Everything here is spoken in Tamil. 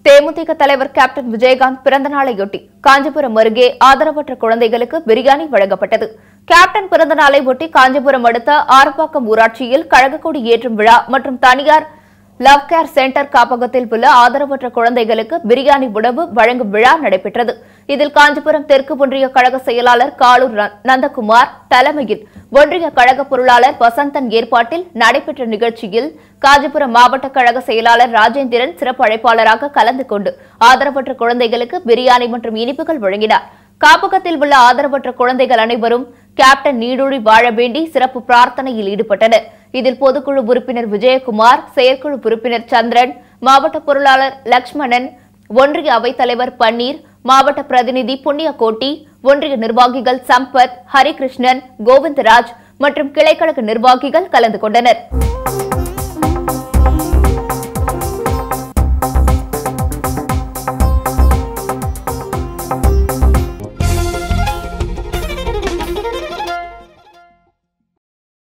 தேமுதிக தலைவர் கேப்டன் விஜயகாந்த் பிறந்த நாளையொட்டி காஞ்சிபுரம் அருகே ஆதரவற்ற குழந்தைகளுக்கு பிரியாணி வழங்கப்பட்டது கேப்டன் பிறந்த நாளை ஒட்டி காஞ்சிபுரம் அடுத்த ஆரப்பாக்கம் ஊராட்சியில் கழகக்கொடி ஏற்றும் விழா மற்றும் தனியார் லவ் கேர் சென்டர் காப்பகத்தில் உள்ள ஆதரவற்ற குழந்தைகளுக்கு பிரியாணி உணவு வழங்கும் விழா நடைபெற்றது இதில் காஞ்சிபுரம் தெற்கு ஒன்றிய கழக செயலாளர் காலூர் ந- நந்தகுமார் தலைமையில் ஒன்றிய கழக பொருளாளர் வசந்தன் ஏற்பாட்டில் நடைபெற்ற நிகழ்ச்சியில் காஞ்சிபுரம் மாவட்ட கழக செயலாளர் ராஜேந்திரன் சிறப்பு அழைப்பாளராக கலந்து கொண்டு ஆதரவற்ற குழந்தைகளுக்கு பிரியாணி மற்றும் இனிப்புகள் வழங்கினார் காப்பகத்தில் உள்ள ஆதரவற்ற குழந்தைகள் அனைவரும் கேப்டன் நீடூழி வாழ வேண்டி சிறப்பு பிரார்த்தனையில் ஈடுபட்டனர் இதில் பொதுக்குழு உறுப்பினர் விஜயகுமார் செயற்குழு உறுப்பினர் சந்திரன் மாவட்ட பொருளாளர் லக்ஷ்மணன் ஒன்றிய அவைத்தலைவர் பன்னீர் மாவட்ட பிரதிநிதி புண்ணியகோட்டி ஒன்றிய நிர்வாகிகள் சம்பத் ஹரிகிருஷ்ணன் கோவிந்தராஜ் மற்றும் கிளைக்கழக நிர்வாகிகள் கலந்து கொண்டனர்